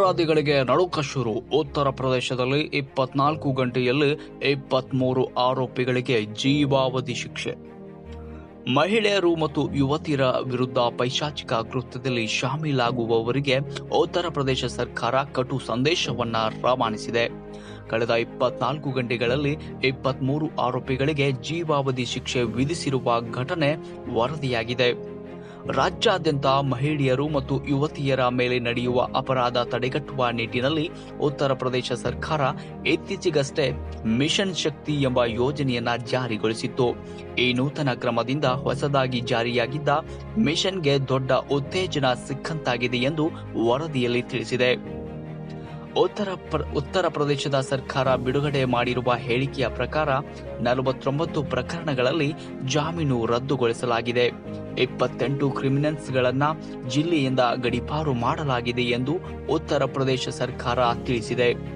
ಅಪರಾಧಿಗಳಿಗೆ ನಡುಕ ಶುರು ಉತ್ತರ ಪ್ರದೇಶದಲ್ಲಿ ಇಪ್ಪತ್ನಾಲ್ಕು ಗಂಟೆಯಲ್ಲಿ ಇಪ್ಪತ್ಮೂರು ಆರೋಪಿಗಳಿಗೆ ಜೀವಾವಧಿ ಶಿಕ್ಷೆ ಮಹಿಳೆಯರು ಮತ್ತು ಯುವತಿಯರ ವಿರುದ್ಧ ಪೈಶಾಚಿಕ ಕೃತ್ಯದಲ್ಲಿ ಶಾಮೀಲಾಗುವವರಿಗೆ ಉತ್ತರ ಪ್ರದೇಶ ಸರ್ಕಾರ ಕಟು ಸಂದೇಶವನ್ನ ರವಾನಿಸಿದೆ ಕಳೆದ ಇಪ್ಪತ್ನಾಲ್ಕು ಗಂಟೆಗಳಲ್ಲಿ ಇಪ್ಪತ್ಮೂರು ಆರೋಪಿಗಳಿಗೆ ಜೀವಾವಧಿ ಶಿಕ್ಷೆ ವಿಧಿಸಿರುವ ಘಟನೆ ವರದಿಯಾಗಿದೆ ರಾಜ್ಯಾದ್ಯಂತ ಮಹಿಳೆಯರು ಮತ್ತು ಯುವತಿಯರ ಮೇಲೆ ನಡೆಯುವ ಅಪರಾಧ ತಡೆಗಟ್ಟುವ ನಿಟ್ಟಿನಲ್ಲಿ ಉತ್ತರ ಪ್ರದೇಶ ಸರ್ಕಾರ ಇತ್ತೀಚೆಗಷ್ಟೇ ಮಿಷನ್ ಶಕ್ತಿ ಎಂಬ ಯೋಜನೆಯನ್ನ ಜಾರಿಗೊಳಿಸಿತ್ತು ಈ ನೂತನ ಕ್ರಮದಿಂದ ಹೊಸದಾಗಿ ಜಾರಿಯಾಗಿದ್ದ ಮಿಷನ್ಗೆ ದೊಡ್ಡ ಉತ್ತೇಜನ ಸಿಕ್ಕಂತಾಗಿದೆ ಎಂದು ವರದಿಯಲ್ಲಿ ತಿಳಿಸಿದೆ ಉತ್ತರ ಪ್ರ- ಉತ್ತರ ಪ್ರದೇಶದ ಸರ್ಕಾರ ಬಿಡುಗಡೆ ಮಾಡಿರುವ ಹೇಳಿಕೆಯ ಪ್ರಕಾರ ನಲವತ್ತೊಂಬತ್ತು ಪ್ರಕರಣಗಳಲ್ಲಿ ಜಾಮೀನು ರದ್ದುಗೊಳಿಸಲಾಗಿದೆ ಇಪ್ಪತ್ತೆಂಟು ಕ್ರಿಮಿನಲ್ಸ್ಗಳನ್ನ ಜಿಲ್ಲೆಯಿಂದ ಗಡಿಪಾರು ಮಾಡಲಾಗಿದೆ ಎಂದು ಉತ್ತರ ಪ್ರದೇಶ ಸರ್ಕಾರ ತಿಳಿಸಿದೆ